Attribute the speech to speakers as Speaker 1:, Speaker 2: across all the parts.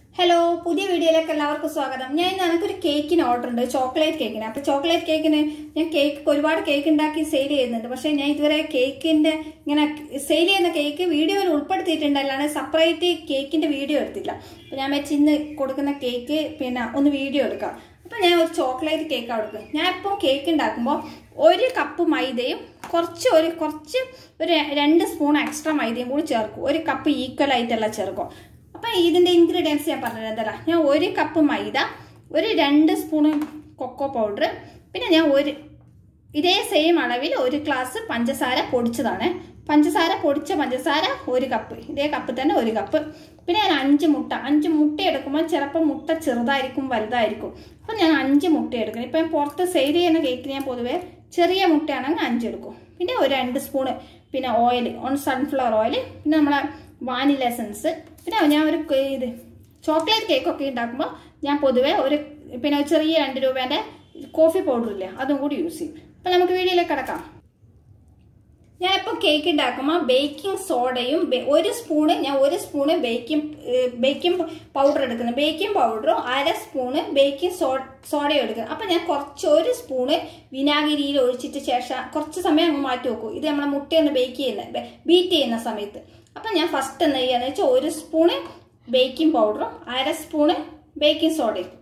Speaker 1: hello പുതിയ വീഡിയോയിലേക്ക് എല്ലാവർക്കും സ്വാഗതം ഞാൻ ഇന്ന് എനിക്കൊരു കേക്കിന് ഓർഡർ ഉണ്ട് ചോക്ലേറ്റ് കേക്കിന് അപ്പൊ ചോക്ലേറ്റ് കേക്കിന് ഞാൻ കേക്ക് ഒരുപാട് കേക്ക് ഉണ്ടാക്കി സെയിൽ ചെയ്യുന്നുണ്ട് പക്ഷെ ഞാൻ ഇതുവരെ കേക്കിന്റെ ഇങ്ങനെ സെയിൽ ചെയ്യുന്ന കേക്ക് വീഡിയോയിൽ ഉൾപ്പെടുത്തിയിട്ടുണ്ട് അല്ലാതെ സെപ്പറേറ്റ് കേക്കിന്റെ വീഡിയോ എടുത്തില്ല അപ്പൊ ഞാൻ വെച്ച് ഇന്ന് കൊടുക്കുന്ന കേക്ക് പിന്നെ ഒന്ന് വീഡിയോ എടുക്കാം അപ്പൊ ഞാൻ ഒരു ചോക്ലേറ്റ് കേക്ക് കൊടുക്കും ഞാൻ ഇപ്പോൾ കേക്ക് ഉണ്ടാക്കുമ്പോൾ ഒരു കപ്പ് മൈദയും കുറച്ച് ഒരു കുറച്ച് ഒരു രണ്ട് സ്പൂൺ എക്സ്ട്രാ മൈദയും കൂടി ചേർക്കും ഒരു കപ്പ് ഈക്വൽ ആയിട്ടല്ല ചേർക്കും അപ്പം ഇതിൻ്റെ ഇൻഗ്രീഡിയൻസ് ഞാൻ പറഞ്ഞത് എന്തല്ല ഞാൻ ഒരു കപ്പ് മൈദ ഒരു രണ്ട് സ്പൂണ് കൊക്കോ പൗഡർ പിന്നെ ഞാൻ ഒരു ഇതേ സെയിം അളവിൽ ഒരു ഗ്ലാസ് പഞ്ചസാര പൊടിച്ചതാണ് പഞ്ചസാര പൊടിച്ച പഞ്ചസാര ഒരു കപ്പ് ഇതേ കപ്പ് തന്നെ ഒരു കപ്പ് പിന്നെ ഞാൻ അഞ്ച് മുട്ട അഞ്ച് മുട്ട എടുക്കുമ്പോൾ ചിലപ്പോൾ മുട്ട ചെറുതായിരിക്കും വലുതായിരിക്കും അപ്പം ഞാൻ അഞ്ച് മുട്ട എടുക്കും ഇപ്പം പുറത്ത് സെയിൽ ചെയ്യുന്ന കേക്കിന് ഞാൻ പൊതുവേ ചെറിയ മുട്ടയാണെങ്കിൽ അഞ്ച് എടുക്കും പിന്നെ ഒരു രണ്ട് സ്പൂണ് പിന്നെ ഓയിൽ ഓൺ സൺഫ്ലവർ ഓയിൽ പിന്നെ നമ്മളെ വാനില എസൻസ് പിന്നെ ഞാൻ ഒരു ക- ഇത് ചോക്ലേറ്റ് കേക്കൊക്കെ ഉണ്ടാക്കുമ്പോൾ ഞാൻ പൊതുവേ ഒരു പിന്നെ ഒരു ചെറിയ രണ്ട് രൂപേൻ്റെ കോഫി പൗഡർ ഇല്ലേ അതും കൂടി യൂസ് ചെയ്യും അപ്പം നമുക്ക് വീഡിയോയിലേക്ക് കിടക്കാം ഞാനിപ്പോൾ കേക്ക് ഉണ്ടാക്കുമ്പോൾ ബേക്കിംഗ് സോഡയും ബേ- ഒരു സ്പൂണ് ഞാൻ ഒരു സ്പൂണ് ബേക്കിംഗ് ബേക്കിംഗ് പൗഡർ എടുക്കുന്നത് ബേക്കിംഗ് പൗഡറും അര സ്പൂണ് ബേക്കിംഗ് സോ സോഡയും എടുക്കുന്നത് അപ്പം ഞാൻ കുറച്ച് ഒരു സ്പൂണ് വിനാഗിരിയിൽ ഒഴിച്ചിട്ട് ശേഷം കുറച്ച് സമയം അങ്ങ് മാറ്റി വെക്കും ഇത് നമ്മളെ മുട്ടയൊന്ന് ബേക്ക് ചെയ്യുന്ന ബീറ്റ് ചെയ്യുന്ന സമയത്ത് അപ്പം ഞാൻ ഫസ്റ്റ് എന്താ ചെയ്യുകയെന്ന് വെച്ചാൽ ഒരു സ്പൂണ് ബേക്കിംഗ് പൗഡറും അര സ്പൂണ് ബേക്കിംഗ് സോഡയും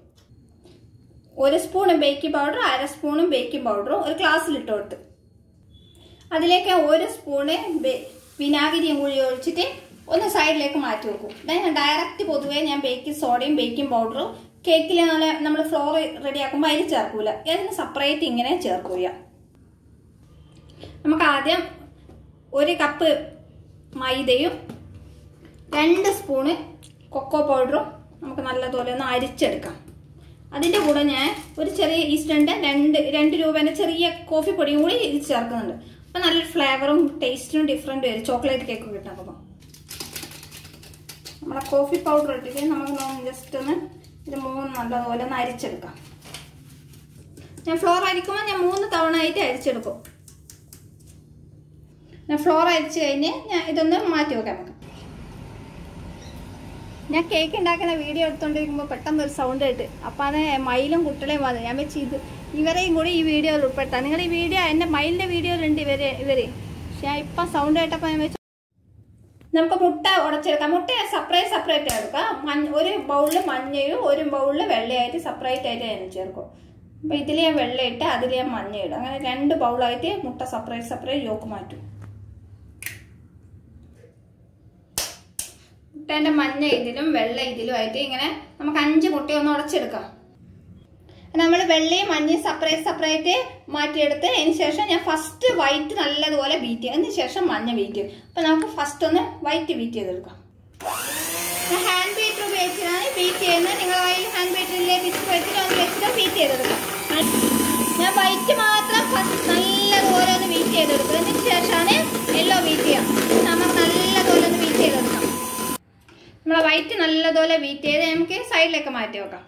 Speaker 1: ഒരു സ്പൂണ് ബേക്കിംഗ് പൗഡറും അര സ്പൂണും ബേക്കിംഗ് പൗഡറും ഒരു ഗ്ലാസ്സിലിട്ട് കൊടുത്ത് അതിലേക്ക് ഒരു സ്പൂണ് ബെ- വിനാഗിരിയും കൂടി ഒഴിച്ചിട്ട് ഒന്ന് സൈഡിലേക്ക് മാറ്റി വെക്കും ഞാൻ ഡയറക്റ്റ് പൊതുവേ ഞാൻ ബേക്കിംഗ് സോഡയും ബേക്കിംഗ് പൗഡറും കേക്കിൽ നല്ല നമ്മൾ ഫ്ലോർ റെഡിയാക്കുമ്പോൾ അതിൽ ചേർക്കൂല അതിന് സെപ്പറേറ്റ് ഇങ്ങനെ ചേർക്കൂല നമുക്ക് ആദ്യം ഒരു കപ്പ് മൈദയും രണ്ട് സ്പൂണ് കൊക്കോ പൗഡറും നമുക്ക് നല്ലതുപോലെ ഒന്ന് അരിച്ചെടുക്കാം അതിൻ്റെ കൂടെ ഞാൻ ഒരു ചെറിയ ഈസ്റ്ററിൻ്റെ രണ്ട് രണ്ട് രൂപേൻ്റെ ചെറിയ കോഫി പൊടിയും കൂടി ഇത് ചേർക്കുന്നുണ്ട് അപ്പം നല്ലൊരു ഫ്ലേവറും ടേസ്റ്റിനും ഡിഫറെൻ്റ് വരും ചോക്ലേറ്റ് കേക്ക് കിട്ടാൻ അപ്പോൾ നമ്മളെ കോഫി പൗഡർ ഇട്ടിട്ട് നമുക്ക് ജസ്റ്റ് ഒന്ന് ഇത് മൂന്ന് നല്ലതുപോലെ ഒന്ന് അരിച്ചെടുക്കാം ഞാൻ ഫ്ലോർ അരിക്കുമ്പോൾ ഞാൻ മൂന്ന് തവണ ആയിട്ട് അരിച്ചെടുക്കും ഞാൻ ഫ്ലോർ അരിച്ച് കഴിഞ്ഞ് ഞാൻ ഇതൊന്ന് മാറ്റി വെക്കാം നമുക്ക് ഞാൻ കേക്ക് ഉണ്ടാക്കുന്ന വീഡിയോ എടുത്തോണ്ടിരിക്കുമ്പോൾ പെട്ടെന്ന് ഒരു സൗണ്ട് കേട്ട് അപ്പം അത് മയിലും കുട്ടളയും വന്നു ഞാൻ വെച്ച് ഇത് ഇവരെയും കൂടി ഈ വീഡിയോയിൽ ഉൾപ്പെടുത്താം നിങ്ങൾ ഈ വീഡിയോ എൻ്റെ മയിലിൻ്റെ വീഡിയോയിലുണ്ട് ഇവര് ഇവര് പക്ഷെ ഞാൻ ഇപ്പം സൗണ്ട് കേട്ടപ്പോൾ ഞാൻ വെച്ചു നമുക്ക് മുട്ട ഉടച്ചെടുക്കാം മുട്ട സെപ്പറേറ്റ് സെപ്പറേറ്റ് എടുക്കാം മഞ്ഞ ഒരു ബൗളിൽ മഞ്ഞയും ഒരു ബൗളിൽ വെള്ളയായിട്ട് സെപ്പറേറ്റ് ആയിട്ട് ഞാൻ ചേർക്കും അപ്പം ഇതിൽ ഞാൻ വെള്ളയിട്ട് അതിൽ ഞാൻ മഞ്ഞ ഇടും അങ്ങനെ രണ്ട് ബൗളായിട്ട് മുട്ട സെപ്പറേറ്റ് സെപ്പറേറ്റ് യോക്ക് മാറ്റും മുട്ടേൻ്റെ മഞ്ഞ ഇതിലും വെള്ള ഇതിലും ആയിട്ട് ഇങ്ങനെ നമുക്ക് അഞ്ച് മുട്ട ഒന്ന് ഉടച്ചെടുക്കാം നമ്മൾ വെള്ളയും മഞ്ഞയും സെപ്പറേറ്റ് സെപ്പറേറ്റ് മാറ്റിയെടുത്ത് അതിന് ശേഷം ഞാൻ ഫസ്റ്റ് വൈറ്റ് നല്ലതുപോലെ ബീറ്റ് ചെയ്യും അതിന് ശേഷം മഞ്ഞ ബീറ്റ് ചെയ്യും അപ്പം നമുക്ക് ഫസ്റ്റ് ഒന്ന് വൈറ്റ് ബീറ്റ് ചെയ്തെടുക്കാം ഞാൻ ഹാൻഡ് ബീറ്റർ ഉപയോഗിച്ചാണ് ബീറ്റ് ചെയ്യുന്നത് നിങ്ങൾ കയ്യിൽ ഹാൻഡ് ബീറ്ററിലെ ബിസ്ക് വെച്ചിട്ട് ഒന്ന് വെച്ചിട്ട് ബീറ്റ് ചെയ്തെടുക്കാം ഞാൻ വൈറ്റ് മാത്രം ഫസ്റ്റ് നല്ലതുപോലെ ഒന്ന് ബീറ്റ് ചെയ്തെടുക്കും അതിന് ശേഷമാണ് യെല്ലോ ബീറ്റ് ചെയ്യാം നമുക്ക് നല്ലതുപോലെ ഒന്ന് ബീറ്റ് ചെയ്തെടുക്കാം നമ്മളെ വൈറ്റ് നല്ലതുപോലെ ബീറ്റ് ചെയ്ത് നമുക്ക് സൈഡിലേക്ക് മാറ്റി വെക്കാം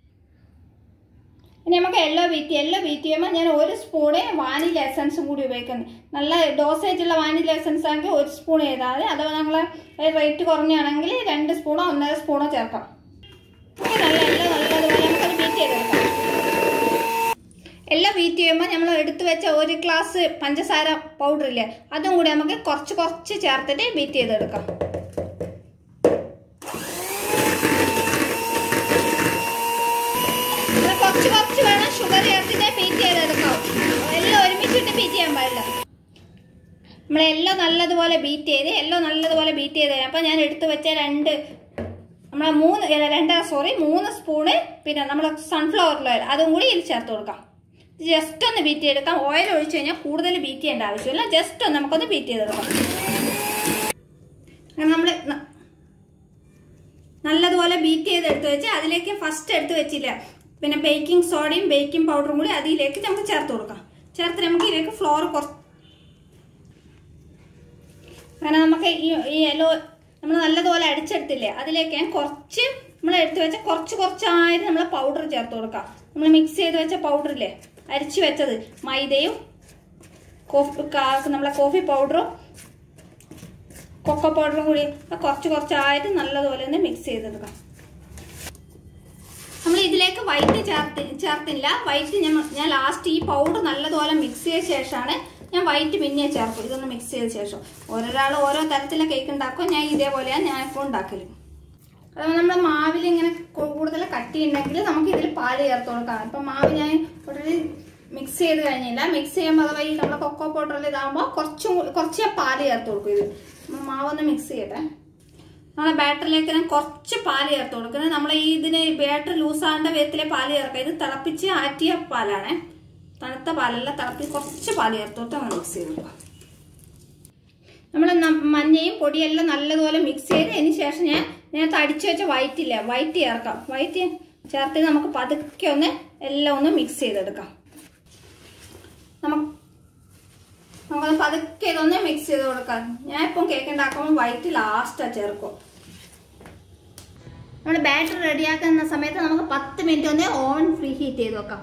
Speaker 1: ഇനി നമുക്ക് യെല്ലോ ബീറ്റ് യെല്ലോ ബീറ്റ് ചെയ്യുമ്പോൾ ഞാൻ ഒരു സ്പൂണ് വാനില എസൻസും കൂടി ഉപയോഗിക്കുന്നത് നല്ല ഡോസേജ് ഉള്ള വാനില എസൻസ് ആണെങ്കിൽ ഒരു സ്പൂൺ ചെയ്താൽ മതി അഥവാ നമ്മൾ റേറ്റ് കുറഞ്ഞാണെങ്കിൽ രണ്ട് സ്പൂണോ ഒന്നര സ്പൂണോ ചേർക്കാം ഓക്കെ നല്ല എല്ലാം നല്ലതുപോലെ നമുക്കത് ബീറ്റ് ചെയ്തെടുക്കാം എല്ലാം ബീറ്റ് ചെയ്യുമ്പോൾ നമ്മൾ എടുത്തു വെച്ച ഒരു ഗ്ലാസ് പഞ്ചസാര പൗഡർ ഇല്ലേ അതും കൂടി നമുക്ക് കുറച്ച് കുറച്ച് ചേർത്തിട്ട് ബീറ്റ് ചെയ്തെടുക്കാം ഇത് കുറച്ച് കുറച്ച് വേണം ഷുഗർ ചേർത്തിട്ട് ബീറ്റ് ചെയ്തെടുക്കാം എല്ലാം ഒരുമിച്ചിട്ട് ബീറ്റ് ചെയ്യാൻ പാടില്ല നമ്മളെല്ലാം നല്ലതുപോലെ ബീറ്റ് ചെയ്ത് എല്ലാം നല്ലതുപോലെ ബീറ്റ് ചെയ്ത് അപ്പം ഞാൻ എടുത്തു വെച്ച രണ്ട് നമ്മളെ മൂന്ന് അല്ല, രണ്ട് സോറി മൂന്ന് സ്പൂണ് പിന്നെ നമ്മൾ സൺഫ്ലവർ ഓയിൽ അതും കൂടി ഇതിൽ ചേർത്ത് കൊടുക്കാം ജസ്റ്റ് ഒന്ന് ബീറ്റ് ചെയ്തെടുക്കാം ഓയിൽ ഒഴിച്ച് കഴിഞ്ഞാൽ കൂടുതൽ ബീറ്റ് ചെയ്യേണ്ട ആവശ്യമില്ല ജസ്റ്റ് ഒന്ന് നമുക്കൊന്ന് ബീറ്റ് ചെയ്തെടുക്കാം അങ്ങനെ നമ്മൾ നല്ലതുപോലെ ബീറ്റ് ചെയ്ത് എടുത്ത് വെച്ച് അതിലേക്ക് ഫസ്റ്റ് എടുത്ത് വെച്ചില്ല പിന്നെ ബേക്കിംഗ് സോഡയും ബേക്കിംഗ് പൗഡറും കൂടി അതിലേക്ക് നമുക്ക് ചേർത്ത് കൊടുക്കാം ചേർത്ത് നമുക്ക് ഇതിലേക്ക് ഫ്ലോർ കുറച്ച് അങ്ങനെ നമുക്ക് ഈ ഈ യെല്ലോ നമ്മൾ നല്ലതുപോലെ അടിച്ചെടുത്തില്ലേ അതിലേക്ക് ഞാൻ കുറച്ച് നമ്മൾ എടുത്ത് വെച്ച കുറച്ച് കുറച്ചായിട്ട് നമ്മൾ പൗഡർ ചേർത്ത് കൊടുക്കാം നമ്മൾ മിക്സ് ചെയ്ത് വെച്ച പൗഡറില്ലേ അരിച്ചു വെച്ചത് മൈദയും കോഫി നമ്മളെ കോഫി പൗഡറും കൊക്കോ പൗഡറും കൂടി കുറച്ച് കുറച്ചായിട്ട് നല്ലതുപോലെ ഒന്ന് മിക്സ് ചെയ്തെടുക്കാം ഇതിലേക്ക് വൈറ്റ് ചേർത്തി ചേർത്തില്ല വൈറ്റ് ഞാൻ ഞാൻ ലാസ്റ്റ് ഈ പൗഡർ നല്ലതുപോലെ മിക്സ് ചെയ്ത ശേഷമാണ് ഞാൻ വൈറ്റ് പിന്നെ ചേർക്കും ഇതൊന്ന് മിക്സ് ചെയ്ത ശേഷം ഓരോരാൾ ഓരോ തരത്തിലെ കേക്ക് ഉണ്ടാക്കും ഞാൻ ഇതേപോലെയാണ് ഞാൻ ഇപ്പോൾ ഉണ്ടാക്കല് അതുപോലെ നമ്മുടെ മാവിൽ ഇങ്ങനെ കൂടുതൽ കട്ടി ഉണ്ടെങ്കിൽ നമുക്ക് ഇതിൽ പാല് ചേർത്ത് കൊടുക്കാം ഇപ്പം മാവ് ഞാൻ ഓൾറെഡി മിക്സ് ചെയ്ത് കഴിഞ്ഞില്ല മിക്സ് ചെയ്യുമ്പോൾ അഥവാ ഈ നമ്മുടെ കൊക്കോ പൗഡറിൽ ഇതാകുമ്പോൾ കുറച്ചും കൂടി- കുറച്ച് പാല് ചേർത്ത് കൊടുക്കും ഇത് നമ്മൾ മാവൊന്ന് മിക്സ് ചെയ്യട്ടെ നമ്മളെ ബാറ്ററിലേക്ക് ഞാൻ കുറച്ച് പാല് ചേർത്ത് കൊടുക്കുന്നത് നമ്മൾ ഈ ഇതിന് ബാറ്ററി ലൂസാകേണ്ട വിധത്തിലെ പാല് ചേർക്കുക ഇത് തിളപ്പിച്ച് ആറ്റിയ പാലാണ് തണുത്ത പാലല്ല തിളപ്പിച്ച് കുറച്ച് പാല് ചേർത്ത് കൊടുത്ത് നമ്മൾ മിക്സ് ചെയ്ത് കൊടുക്കാം നമ്മൾ മഞ്ഞയും പൊടിയെല്ലാം നല്ലതുപോലെ മിക്സ് ചെയ്ത് അതിന് ശേഷം ഞാൻ നേരത്തെ അടിച്ചു വെച്ച വൈറ്റ് ഇല്ല വൈറ്റ് ചേർക്കാം വൈറ്റ് ചേർത്ത് നമുക്ക് പതുക്കെ ഒന്ന് എല്ലാം ഒന്ന് മിക്സ് ചെയ്തെടുക്കാം നമുക്ക് നമുക്കൊന്ന് പതുക്കെ ഇതൊന്ന് മിക്സ് ചെയ്ത് കൊടുക്കാം ഞാൻ ഇപ്പം കേക്ക് ഉണ്ടാക്കുമ്പോൾ വൈറ്റ് ലാസ്റ്റാ ചേർക്കും നമ്മൾ ബാറ്റർ റെഡിയാക്കുന്ന സമയത്ത് നമുക്ക് പത്ത് മിനിറ്റ് ഒന്ന് ഓവൻ ഫ്രീ ഹീറ്റ് ചെയ്ത് വെക്കാം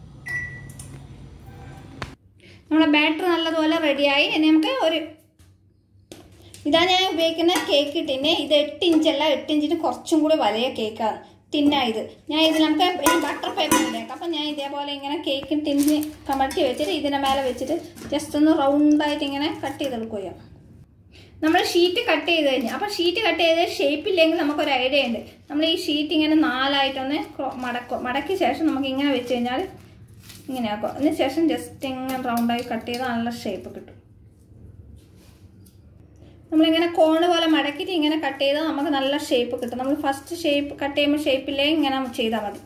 Speaker 1: നമ്മുടെ ബാറ്റർ നല്ലതുപോലെ റെഡിയായി ഇനി നമുക്ക് ഒരു ഇതാ ഞാൻ ഉപയോഗിക്കുന്ന കേക്ക് ടിന്ന് ഇത് എട്ട് ഇഞ്ചല്ല എട്ട് ഇഞ്ചിന് കുറച്ചും കൂടി വലിയ കേക്കാണ് ടിന്നായത് ഞാൻ ഇത് നമുക്ക് ബട്ടർ പേപ്പർ ഉണ്ടാക്കാം അപ്പം ഞാൻ ഇതേപോലെ ഇങ്ങനെ കേക്ക് ടിന്ന് കമഴ്ത്തി വെച്ചിട്ട് ഇതിൻ്റെ മേലെ വെച്ചിട്ട് ജസ്റ്റ് ഒന്ന് റൗണ്ടായിട്ട് ഇങ്ങനെ കട്ട് ചെയ്തെടുക്കുക നമ്മൾ ഷീറ്റ് കട്ട് ചെയ്ത് കഴിഞ്ഞു അപ്പം ഷീറ്റ് കട്ട് ചെയ്ത് ഷേപ്പ് ഇല്ലെങ്കിൽ നമുക്കൊരു ഐഡിയ ഉണ്ട് നമ്മൾ ഈ ഷീറ്റ് ഇങ്ങനെ നാലായിട്ടൊന്ന് ക്രോ- മടക്കും മടക്കിയ ശേഷം നമുക്ക് ഇങ്ങനെ വെച്ച് കഴിഞ്ഞാൽ ഇങ്ങനെ ആക്കും അതിന് ശേഷം ജസ്റ്റ് ഇങ്ങനെ റൗണ്ടായി കട്ട് ചെയ്താൽ നല്ല ഷേപ്പ് കിട്ടും നമ്മളിങ്ങനെ കോണ് പോലെ മടക്കിയിട്ട് ഇങ്ങനെ കട്ട് ചെയ്താൽ നമുക്ക് നല്ല ഷേപ്പ് കിട്ടും നമ്മൾ ഫസ്റ്റ് ഷേപ്പ് കട്ട് ചെയ്യുമ്പോൾ ഷേപ്പില്ലേ ഇങ്ങനെ ചെയ്താൽ മതി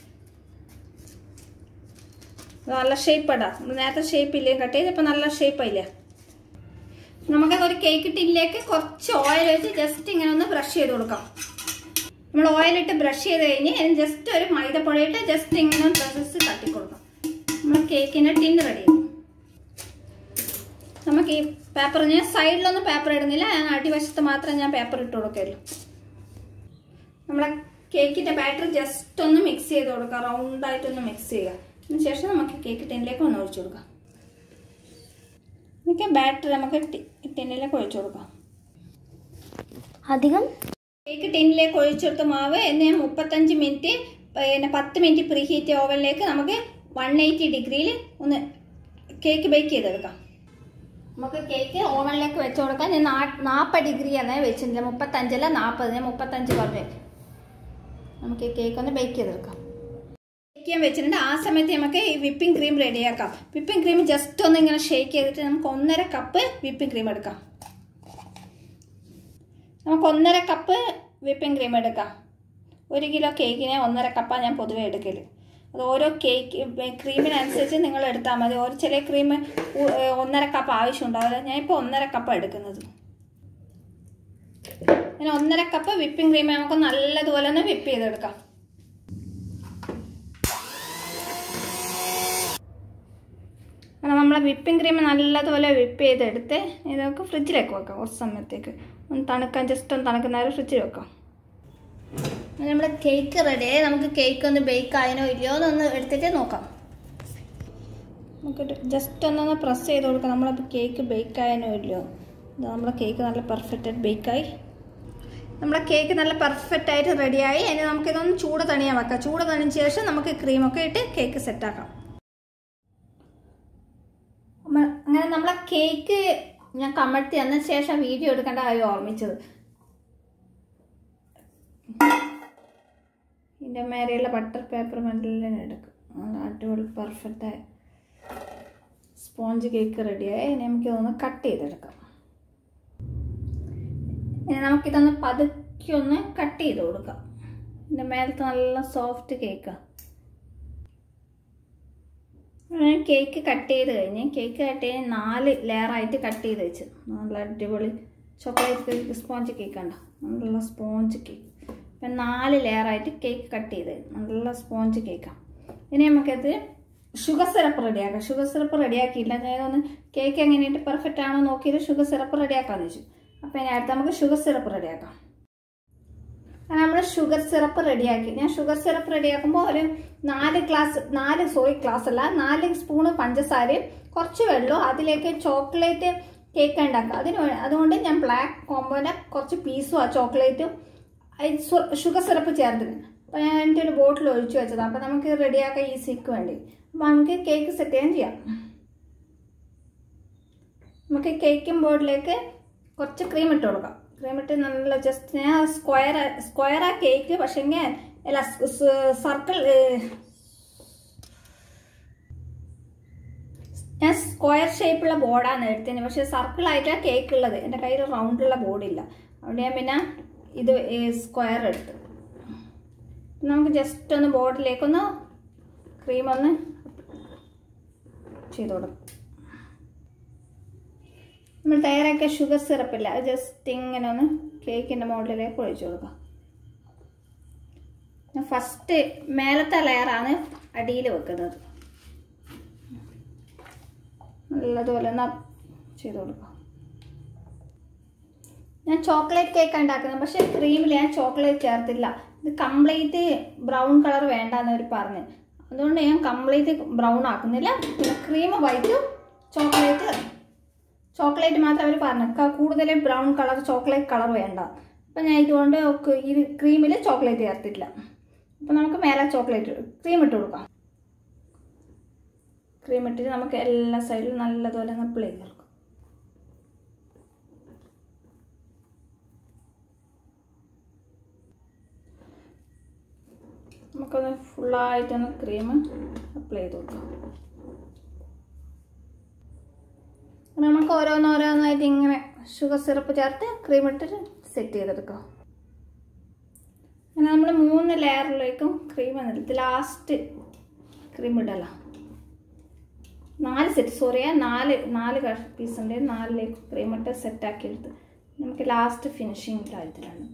Speaker 1: ഇത് നല്ല ഷേപ്പ് ഇടാം നമ്മൾ നേരത്തെ ഷേപ്പ് ഇല്ലേ കട്ട് ചെയ്ത് ഇപ്പം നല്ല ഷേപ്പ് ആയില്ലേ നമുക്ക് ഒരു കേക്ക് ടിന്നിലേക്ക് കുറച്ച് ഓയിൽ വെച്ച് ജസ്റ്റ് ഇങ്ങനെ ഒന്ന് ബ്രഷ് ചെയ്ത് കൊടുക്കാം നമ്മൾ ഓയിലിട്ട് ബ്രഷ് ചെയ്ത് കഴിഞ്ഞ് അതിന് ജസ്റ്റ് ഒരു മൈദപ്പൊടിയിട്ട് ജസ്റ്റ് ഇങ്ങനെ ജസ്റ്റ് തട്ടി കൊടുക്കാം നമ്മൾ കേക്കിൻ്റെ ടിന്ന് റെഡി ചെയ്യും നമുക്ക് ഈ പേപ്പർ ഞാൻ സൈഡിലൊന്നും പേപ്പർ ഇടുന്നില്ല ഞാൻ അടിവശത്ത് മാത്രം ഞാൻ പേപ്പർ ഇട്ട് കൊടുക്കല്ലോ നമ്മളെ കേക്കിന്റെ ബാറ്റർ ജസ്റ്റ് ഒന്ന് മിക്സ് ചെയ്ത് കൊടുക്കുക റൗണ്ടായിട്ടൊന്ന് മിക്സ് ചെയ്യുക അതിന് ശേഷം നമുക്ക് കേക്ക് ടിന്നിലേക്ക് ഒന്ന് ഒഴിച്ചു കൊടുക്കാം എനിക്ക് ബാറ്റർ നമുക്ക് ടി- ടിന്നിലേക്ക് ഒഴിച്ചു കൊടുക്കാം
Speaker 2: അധികം
Speaker 1: കേക്ക് ടിന്നിലേക്ക് ഒഴിച്ചെടുത്ത മാവ് എന്നെ മുപ്പത്തഞ്ച് മിനിറ്റ് പിന്നെ പത്ത് മിനിറ്റ് പ്രീ ഹീറ്റ് ഓവനിലേക്ക് നമുക്ക് വൺ എയ്റ്റി ഡിഗ്രിയിൽ ഒന്ന് കേക്ക് ബേക്ക് ചെയ്തെടുക്കാം നമുക്ക് കേക്ക് ഓവനിലേക്ക് വെച്ച് കൊടുക്കാം ഞാൻ നാൽപ്പത് ഡിഗ്രിയാണ് വെച്ചിട്ടില്ല മുപ്പത്തഞ്ചല്ല നാൽപ്പത് ഞാൻ മുപ്പത്തഞ്ച് പറഞ്ഞു നമുക്ക് ഈ കേക്ക് ഒന്ന് ബേക്ക് ചെയ്തെടുക്കാം ബേക്ക് ചെയ്യാൻ വെച്ചിട്ടുണ്ട് ആ സമയത്ത് നമുക്ക് ഈ വിപ്പിംഗ് ക്രീം റെഡിയാക്കാം വിപ്പിംഗ് ക്രീം ജസ്റ്റ് ഒന്ന് ഇങ്ങനെ ഷേക്ക് ചെയ്തിട്ട് നമുക്ക് ഒന്നര കപ്പ് വിപ്പിംഗ് ക്രീം എടുക്കാം നമുക്ക് ഒന്നര കപ്പ് വിപ്പിംഗ് ക്രീം എടുക്കാം ഒരു കിലോ കേക്കിന് ഒന്നര കപ്പാണ് ഞാൻ പൊതുവേ എടുക്കൽ അത് ഓരോ കേക്ക് ക്രീമിനനുസരിച്ച് നിങ്ങൾ എടുത്താൽ മതി ഓരോ ചില ക്രീം ഒന്നര കപ്പ് ആവശ്യമുണ്ടാവില്ല ഞാൻ ഇപ്പോൾ ഒന്നര കപ്പ് എടുക്കുന്നത് ഞാൻ ഒന്നര കപ്പ് വിപ്പിംഗ് ക്രീം നമുക്ക് നല്ലതുപോലെ ഒന്ന് വിപ്പ് ചെയ്തെടുക്കാം അങ്ങനെ നമ്മളെ വിപ്പിംഗ് ക്രീം നല്ലതുപോലെ വിപ്പ് ചെയ്തെടുത്ത് ഇത് നമുക്ക് ഫ്രിഡ്ജിലേക്ക് വെക്കാം കുറച്ച് സമയത്തേക്ക് ഒന്ന് തണുക്കാൻ ജസ്റ്റ് ഒന്ന് തണുക്കുന്നവരെ ഫ്രിഡ്ജിൽ വെക്കാം അങ്ങനെ നമ്മുടെ കേക്ക് റെഡിയായി നമുക്ക് കേക്ക് ഒന്ന് ബേക്ക് ആയനോ ഇല്ലയോ എന്നൊന്ന് എടുത്തിട്ട് നോക്കാം നമുക്ക് ജസ്റ്റ് ഒന്നൊന്ന് പ്രസ് ചെയ്ത് കൊടുക്കാം നമ്മളെ കേക്ക് ബേക്ക് ആയനോ ഇല്ലയോ ഇത് നമ്മുടെ കേക്ക് നല്ല പെർഫെക്റ്റ് ആയിട്ട് ബേക്കായി നമ്മുടെ കേക്ക് നല്ല പെർഫെക്റ്റ് ആയിട്ട് റെഡിയായി ഇനി നമുക്കിതൊന്ന് ചൂട് തണിയാൻ വെക്കാം ചൂട് തണിഞ്ഞ ശേഷം നമുക്ക് ക്രീമൊക്കെ ഇട്ട് കേക്ക് സെറ്റാക്കാം അമ്മ- അങ്ങനെ നമ്മളെ കേക്ക് ഞാൻ കമഴ്ത്തി അതിന് ശേഷം വീഡിയോ എടുക്കേണ്ട കാര്യം ഓർമ്മിച്ചത് ഇതിൻ്റെ മേലെയുള്ള ബട്ടർ പേപ്പർ മെല്ലാം എടുക്കും നല്ല അടിപൊളി പെർഫെക്റ്റ് ആയ സ്പോഞ്ച് കേക്ക് റെഡിയായി ഇനി നമുക്ക് ഇതൊന്ന് കട്ട് ചെയ്തെടുക്കാം ഇനി നമുക്കിതൊന്ന് പതുക്കെ ഒന്ന് കട്ട് ചെയ്ത് കൊടുക്കാം ഇതിൻ്റെ മേലത്തെ നല്ല സോഫ്റ്റ് കേക്കാണ് ഞാൻ കേക്ക് കട്ട് ചെയ്ത് കഴിഞ്ഞ് കേക്ക് കട്ട് ചെയ്ത് നാല് ലെയറായിട്ട് കട്ട് ചെയ്ത് വെച്ച് നല്ല അടിപൊളി ചോക്ലേറ്റ് കേക്ക് സ്പോഞ്ച് കേക്ക് ഉണ്ടോ നല്ല സ്പോഞ്ച് കേക്ക് അപ്പം നാല് ലെയറായിട്ട് കേക്ക് കട്ട് ചെയ്ത് നല്ല സ്പോഞ്ച് കേക്കാണ് ഇനി നമുക്കത് ഷുഗർ സിറപ്പ് റെഡിയാക്കാം ഷുഗർ സിറപ്പ് റെഡിയാക്കിയില്ല ഞാനൊന്ന് കേക്ക് എങ്ങനെയായിട്ട് പെർഫെക്റ്റ് ആണോ നോക്കിയിട്ട് ഷുഗർ സിറപ്പ് റെഡിയാക്കാമെന്ന് വെച്ചു അപ്പം ഇനി അടുത്ത് നമുക്ക് ഷുഗർ സിറപ്പ് റെഡിയാക്കാം നമ്മൾ ഷുഗർ സിറപ്പ് റെഡിയാക്കി ഞാൻ ഷുഗർ സിറപ്പ് റെഡിയാക്കുമ്പോൾ ഒരു നാല് ഗ്ലാസ് നാല് സോറി ഗ്ലാസ് അല്ല നാല് സ്പൂണ് പഞ്ചസാരയും കുറച്ച് വെള്ളവും അതിലേക്ക് ചോക്ലേറ്റ് കേക്ക് ഉണ്ടാക്കുക അതിന് വേ- അതുകൊണ്ട് ഞാൻ ബ്ലാക്ക് കോമ്പോനെ കുറച്ച് പീസും ആ ചോക്ലേറ്റും ഷുഗർ സിറപ്പ് ചേർത്തിട്ടുണ്ട് അപ്പോൾ ഞാൻ എൻ്റെ ഒരു ബോട്ടിൽ ഒഴിച്ചു വെച്ചതാണ് അപ്പോൾ നമുക്ക് റെഡിയാക്കാൻ ഈസിക്ക് വേണ്ടി അപ്പോൾ നമുക്ക് കേക്ക് സെറ്റ് ചെയ്യാൻ ചെയ്യാം നമുക്ക് കേക്കും ബോർഡിലേക്ക് കുറച്ച് ക്രീം ഇട്ട് കൊടുക്കാം ക്രീം ഇട്ട് നല്ല ജസ്റ്റ് ഞാൻ സ്ക്വയർ സ്ക്വയർ ആ കേക്ക് പക്ഷേങ്കിൽ അല്ല സർക്കിൾ ഞാൻ സ്ക്വയർ ഷേപ്പുള്ള ബോർഡാണ് എടുത്തത് പക്ഷേ സർക്കിൾ ആയിട്ടാണ് കേക്ക് ഉള്ളത് എൻ്റെ കയ്യിൽ റൗണ്ടുള്ള ബോർഡില്ല അതുകൊണ്ട് ഞാൻ പിന്നെ ഇത് സ്ക്വയർ എടുത്തു നമുക്ക് ജസ്റ്റ് ഒന്ന് ബോർഡിലേക്കൊന്ന് ക്രീം ഒന്ന് ചെയ്ത് കൊടുക്കും നമ്മൾ തയ്യാറാക്കിയ ഷുഗർ സിറപ്പില്ല അത് ജസ്റ്റ് ഇങ്ങനെ ഒന്ന് കേക്കിൻ്റെ മുകളിലേക്ക് ഒഴിച്ചു കൊടുക്കാം ഞാൻ ഫസ്റ്റ് മേലത്തെ ലെയറാണ് അടിയിൽ വെക്കുന്നത് നല്ലതുപോലെ ഒന്ന് ചെയ്ത് കൊടുക്കാം ഞാൻ ചോക്ലേറ്റ് കേക്ക് ഉണ്ടാക്കുന്നത് പക്ഷേ ക്രീമിൽ ഞാൻ ചോക്ലേറ്റ് ചേർത്തില്ല ഇത് കംപ്ലീറ്റ് ബ്രൗൺ കളർ വേണ്ടെന്ന് അവർ പറഞ്ഞു അതുകൊണ്ട് ഞാൻ കംപ്ലീറ്റ് ബ്രൗൺ ആക്കുന്നില്ല പിന്നെ ക്രീം വൈറ്റും ചോക്ലേറ്റ് ചോക്ലേറ്റ് മാത്രം അവർ പറഞ്ഞു കൂടുതൽ ബ്രൗൺ കളർ ചോക്ലേറ്റ് കളർ വേണ്ട അപ്പം ഞാൻ ഇതുകൊണ്ട് ഈ ക്രീമിൽ ചോക്ലേറ്റ് ചേർത്തില്ല അപ്പം നമുക്ക് മേലെ ചോക്ലേറ്റ് ക്രീം ഇട്ട് കൊടുക്കാം ക്രീം ഇട്ടിട്ട് നമുക്ക് എല്ലാ സൈഡിലും നല്ലതുപോലെ ഒന്ന് അപ്ലൈ ചെയ്ത് കൊടുക്കാം നമുക്കൊന്ന് ഫുള്ളായിട്ടൊന്ന് ക്രീം അപ്ലൈ ചെയ്ത് കൊടുക്കാം നമുക്ക് ഓരോന്നോരോന്നായിട്ട് ഇങ്ങനെ ഷുഗർ സിറപ്പ് ചേർത്ത് ക്രീം ഇട്ടിട്ട് സെറ്റ് ചെയ്തെടുക്കാം അങ്ങനെ നമ്മൾ മൂന്ന് ലെയറിലേക്കും ക്രീം എന്നിട്ട് ലാസ്റ്റ് ക്രീം ഇടല നാല് സെറ്റ് സോറി നാല് നാല് പീസ് ഉണ്ട് നാലിലേക്ക് ക്രീം ഇട്ട് സെറ്റാക്കി എടുത്ത് നമുക്ക് ലാസ്റ്റ് ഫിനിഷിങ് കാര്യത്തിലാണ്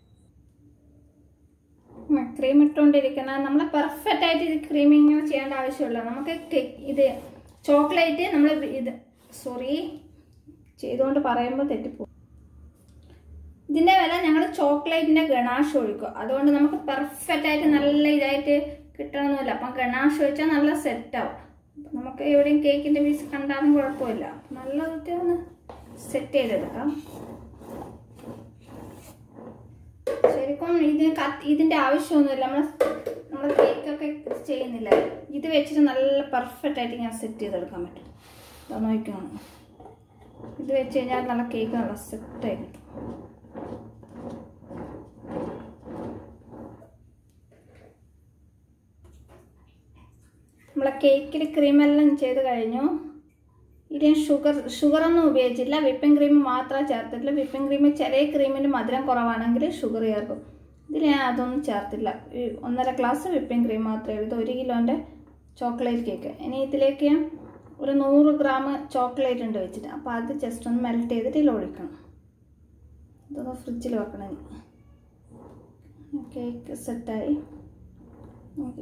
Speaker 1: ക്രീം ഇട്ടുകൊണ്ടിരിക്കുന്ന നമ്മൾ പെർഫെക്റ്റ് ആയിട്ട് ഇത് ക്രീമിങ് ചെയ്യേണ്ട ആവശ്യമില്ല നമുക്ക് ഇത് ചോക്ലേറ്റ് നമ്മൾ ഇത് സോറി ചെയ്തുകൊണ്ട് പറയുമ്പോൾ തെറ്റിപ്പോകും ഇതിൻ്റെ വില ഞങ്ങൾ ചോക്ലേറ്റിൻ്റെ ഗണാഷ് ഒഴിക്കും അതുകൊണ്ട് നമുക്ക് പെർഫെക്റ്റ് ആയിട്ട് നല്ല ഇതായിട്ട് കിട്ടണമെന്നില്ല അപ്പം ഗണാഷ് ഒഴിച്ചാൽ നല്ല സെറ്റാവും അപ്പം നമുക്ക് എവിടെയും കേക്കിൻ്റെ പീസ് കണ്ടാലും കുഴപ്പമില്ല നല്ല വിധത്തിൽ ഒന്ന് സെറ്റ് ചെയ്തെടുക്കാം ശരിക്കും ഇതിന് ഇതിൻ്റെ ആവശ്യമൊന്നുമില്ല നമ്മൾ നമ്മൾ കേക്കൊക്കെ ചെയ്യുന്നില്ല ഇത് വെച്ചിട്ട് നല്ല പെർഫെക്റ്റ് ആയിട്ട് ഞാൻ സെറ്റ് ചെയ്തെടുക്കാൻ പറ്റും ഇതാ നോക്കണം ഇത് വെച്ച് കഴിഞ്ഞാൽ നല്ല കേക്ക് നല്ല സെറ്റായി കിട്ടും നമ്മളെ കേക്കിൽ ക്രീമെല്ലാം ചെയ്ത് കഴിഞ്ഞു ഇതിന് ഷുഗർ ഷുഗറൊന്നും ഉപയോഗിച്ചില്ല വിപ്പിംഗ് ക്രീം മാത്രമേ ചേർത്തിട്ടില്ല വിപ്പിംഗ് ക്രീം ചെറിയ ക്രീമിന് മധുരം കുറവാണെങ്കിൽ ഷുഗർ ചേർക്കും ഇതിൽ ഞാൻ അതൊന്നും ചേർത്തില്ല ഈ ഒന്നര ഗ്ലാസ് വിപ്പിംഗ് ക്രീം മാത്രമേ എടുത്തു ഒരു കിലോൻ്റെ ചോക്ലേറ്റ് കേക്ക് ഇനി ഇതിലേക്ക് ഞാൻ ഒരു നൂറ് ഗ്രാം ചോക്ലേറ്റ് ഉണ്ട് വെച്ചിട്ട് അപ്പോൾ അത് ജസ്റ്റ് ഒന്ന് മെൽറ്റ് ചെയ്തിട്ട് ഇതിൽ ഒഴിക്കണം ഇതൊന്ന് ഫ്രിഡ്ജിൽ വെക്കണം കേക്ക് സെറ്റായി നമുക്ക്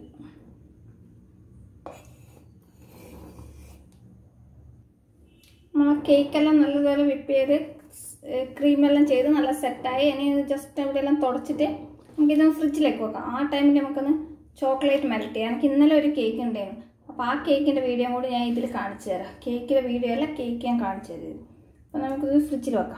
Speaker 1: നമ്മൾ കേക്കെല്ലാം നല്ലതുപോലെ വിപ്പ് ചെയ്ത് ക്രീമെല്ലാം ചെയ്ത് നല്ല സെറ്റായി ഇനി ജസ്റ്റ് എവിടെയെല്ലാം തുടച്ചിട്ട് നമുക്കിത് ഫ്രിഡ്ജിലേക്ക് വെക്കാം ആ ടൈമിൽ നമുക്കൊന്ന് ചോക്ലേറ്റ് മെൽറ്റ് ചെയ്യാം എനിക്ക് ഇന്നലെ ഒരു കേക്ക് ഉണ്ടായിരുന്നു അപ്പോൾ ആ കേക്കിൻ്റെ വീഡിയോ കൂടി ഞാൻ ഇതിൽ കാണിച്ചു തരാം കേക്കിൻ്റെ വീഡിയോ അല്ല കേക്ക് ഞാൻ കാണിച്ചു തരും അപ്പോൾ നമുക്കിത് ഫ്രിഡ്ജിൽ വെക്കാം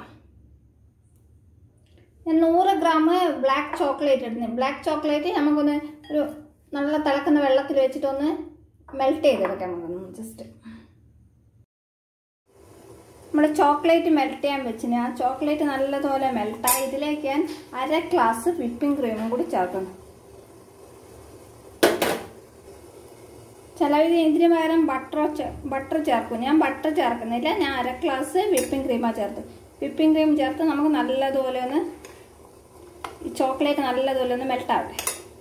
Speaker 1: ഞാൻ നൂറ് ഗ്രാം ബ്ലാക്ക് ചോക്ലേറ്റ് എടുത്തു ബ്ലാക്ക് ചോക്ലേറ്റ് നമുക്കൊന്ന് ഒരു നല്ല തിളക്കുന്ന വെള്ളത്തിൽ വെച്ചിട്ടൊന്ന് മെൽറ്റ് ചെയ്തെടുക്കാം നമുക്കൊന്ന് ജസ്റ്റ് നമ്മൾ ചോക്ലേറ്റ് മെൽറ്റ് ചെയ്യാൻ വെച്ചിന് ആ ചോക്ലേറ്റ് നല്ലതുപോലെ മെൽട്ടായി ഇതിലേക്ക് ഞാൻ അര ഗ്ലാസ് വിപ്പിംഗ് ക്രീമും കൂടി ചേർക്കണം ചിലവർ ഇതിന് പകരം ബട്ടറോ ബട്ടർ ചേർക്കും ഞാൻ ബട്ടർ ചേർക്കുന്നില്ല ഞാൻ അര ഗ്ലാസ് വിപ്പിംഗ് ക്രീമാണ് ചേർത്ത് വിപ്പിംഗ് ക്രീം ചേർത്ത് നമുക്ക് നല്ലതുപോലെ ഒന്ന് ഈ ചോക്ലേറ്റ് നല്ലതുപോലെ ഒന്ന് മെൽട്ടാവട്ടെ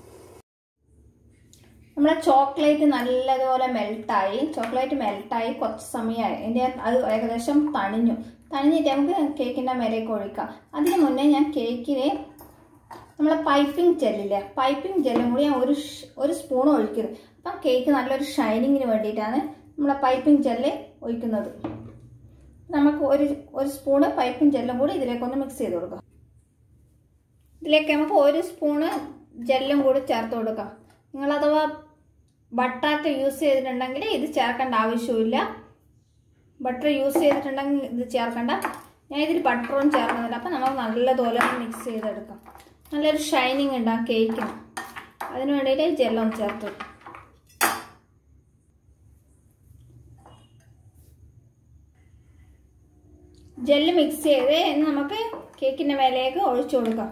Speaker 1: നമ്മളെ ചോക്ലേറ്റ് നല്ലതുപോലെ മെൽട്ടായി ചോക്ലേറ്റ് മെൽട്ടായി കുറച്ച് സമയമായി എൻ്റെ അത് ഏകദേശം തണിഞ്ഞു തണിഞ്ഞിട്ട് നമുക്ക് കേക്കിൻ്റെ മേലേക്ക് ഒഴിക്കാം അതിന് മുന്നേ ഞാൻ കേക്കിന് നമ്മളെ പൈപ്പിംഗ് ജെല്ലില്ലേ പൈപ്പിംഗ് ജെല്ലും കൂടി ഞാൻ ഒരു ഒരു സ്പൂൺ ഒഴിക്കുന്നത് അപ്പം കേക്ക് നല്ലൊരു ഷൈനിങ്ങിന് വേണ്ടിയിട്ടാണ് നമ്മളെ പൈപ്പിംഗ് ജെല്ല് ഒഴിക്കുന്നത് നമുക്ക് ഒരു ഒരു സ്പൂണ് പൈപ്പിംഗ് ജെല്ലും കൂടി ഇതിലേക്കൊന്ന് മിക്സ് ചെയ്ത് കൊടുക്കാം ഇതിലേക്ക് നമുക്ക് ഒരു സ്പൂണ് ജെല്ലും കൂടി ചേർത്ത് കൊടുക്കാം നിങ്ങൾ അഥവാ ബട്ടർ യൂസ് ചെയ്തിട്ടുണ്ടെങ്കിൽ ഇത് ചേർക്കേണ്ട ആവശ്യമില്ല ബട്ടർ യൂസ് ചെയ്തിട്ടുണ്ടെങ്കിൽ ഇത് ചേർക്കണ്ട ഞാൻ ഇതിൽ ബട്ടറും ചേർക്കുന്നില്ല അപ്പം നമുക്ക് നല്ലതുപോലെ മിക്സ് ചെയ്തെടുക്കാം നല്ലൊരു ഷൈനിങ് ഉണ്ടാകും കേക്കിന് അതിന് വേണ്ടിയിട്ട് ജെല്ലൊന്ന് ചേർത്തു ജെല്ല് മിക്സ് ചെയ്ത് ഇനി നമുക്ക് കേക്കിൻ്റെ മേലേക്ക് ഒഴിച്ചു കൊടുക്കാം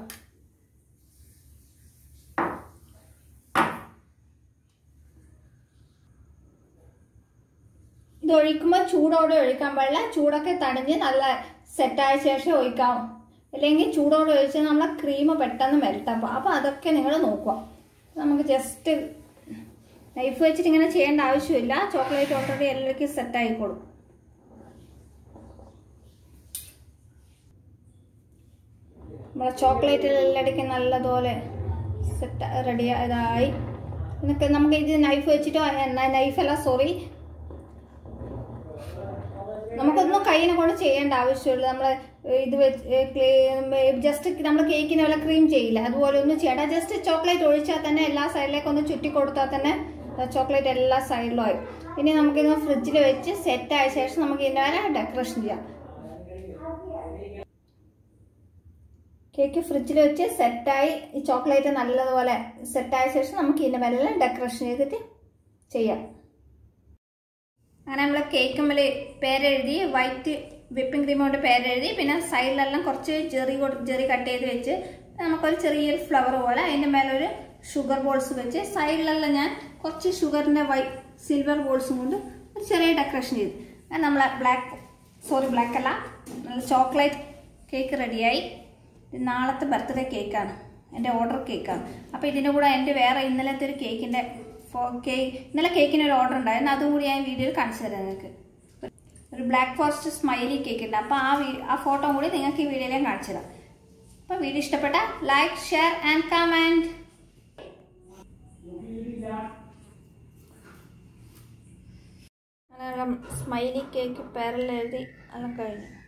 Speaker 1: ഇത് ഒഴിക്കുമ്പോൾ ചൂടോടെ ഒഴിക്കാൻ പാടില്ല ചൂടൊക്കെ തണിഞ്ഞ് നല്ല സെറ്റായ ശേഷം ഒഴിക്കാം അല്ലെങ്കിൽ ചൂടോടെ ഒഴിച്ചാൽ നമ്മളെ ക്രീം പെട്ടെന്ന് മെൽട്ടാവും അപ്പോൾ അതൊക്കെ നിങ്ങൾ നോക്കുക നമുക്ക് ജസ്റ്റ് നൈഫ് വെച്ചിട്ട് ഇങ്ങനെ ചെയ്യേണ്ട ആവശ്യമില്ല ചോക്ലേറ്റ് ഓൾറെഡി എല്ലാവർക്കും സെറ്റ് ആയിക്കോളും നമ്മളെ ചോക്ലേറ്റ് എല്ലായിടയ്ക്കും നല്ലതുപോലെ സെറ്റ് റെഡി ഇതായി എന്നിട്ട് നമുക്ക് ഇത് നൈഫ് വെച്ചിട്ടോ നൈഫല്ല സോറി നമുക്കൊന്നും കയ്യിനെ കൊണ്ട് ചെയ്യേണ്ട ആവശ്യമില്ല നമ്മൾ ഇത് വെച്ച് ജസ്റ്റ് നമ്മൾ കേക്കിന് വല്ല ക്രീം ചെയ്യില്ല അതുപോലെ ഒന്നും ചെയ്യണ്ട ജസ്റ്റ് ചോക്ലേറ്റ് ഒഴിച്ചാൽ തന്നെ എല്ലാ സൈഡിലേക്ക് ഒന്ന് ചുറ്റി കൊടുത്താൽ തന്നെ ചോക്ലേറ്റ് എല്ലാ സൈഡിലും ആയി ഇനി നമുക്കിത് ഫ്രിഡ്ജിൽ വെച്ച് സെറ്റ് ആയ ശേഷം നമുക്ക് ഇതിൻ്റെ വരെ ഡെക്കറേഷൻ ചെയ്യാം കേക്ക് ഫ്രിഡ്ജിൽ വെച്ച് സെറ്റായി ഈ ചോക്ലേറ്റ് നല്ലതുപോലെ സെറ്റായ ശേഷം നമുക്ക് ഇതിൻ്റെ മേലെ ഡെക്കറേഷൻ ചെയ്തിട്ട് ചെയ്യാം അങ്ങനെ നമ്മൾ കേക്കുമ്മൽ പേരെഴുതി വൈറ്റ് വിപ്പിംഗ് ക്രീം കൊണ്ട് പേരെഴുതി പിന്നെ സൈഡിലെല്ലാം കുറച്ച് ചെറി ചെറി കട്ട് ചെയ്ത് വെച്ച് നമുക്കൊരു ചെറിയൊരു ഫ്ലവർ പോലെ അതിൻ്റെ മേലെ ഒരു ഷുഗർ ബോൾസ് വെച്ച് സൈഡിലെല്ലാം ഞാൻ കുറച്ച് ഷുഗറിൻ്റെ വൈ സിൽവർ ബോൾസും കൊണ്ട് ഒരു ചെറിയ ഡെക്കറേഷൻ ചെയ്തു അങ്ങനെ നമ്മളെ ബ്ലാക്ക് സോറി ബ്ലാക്ക് അല്ല നല്ല ചോക്ലേറ്റ് കേക്ക് റെഡിയായി ഇത് നാളത്തെ ബർത്ത്ഡേ കേക്കാണ് എൻ്റെ ഓർഡർ കേക്കാണ് അപ്പോൾ ഇതിൻ്റെ കൂടെ എൻ്റെ വേറെ ഇന്നലത്തെ ഒരു കേക്കിൻ്റെ കേക്ക് ഇന്നലെ കേക്കിന് ഒരു ഓർഡർ ഉണ്ടായിരുന്നു അതും കൂടി ഞാൻ വീഡിയോയിൽ കാണിച്ചു തരാം നിങ്ങൾക്ക് ഒരു ബ്ലാക്ക് ഫോറസ്റ്റ് സ്മൈലി കേക്ക് ഉണ്ട് അപ്പോൾ ആ ആ ഫോട്ടോ കൂടി നിങ്ങൾക്ക് ഈ വീഡിയോയിൽ ഞാൻ കാണിച്ചു തരാം അപ്പോൾ വീഡിയോ ഇഷ്ടപ്പെട്ട like share and comment smiley cake പേരെല്ലാം എഴുതി എല്ലാം കഴിഞ്ഞു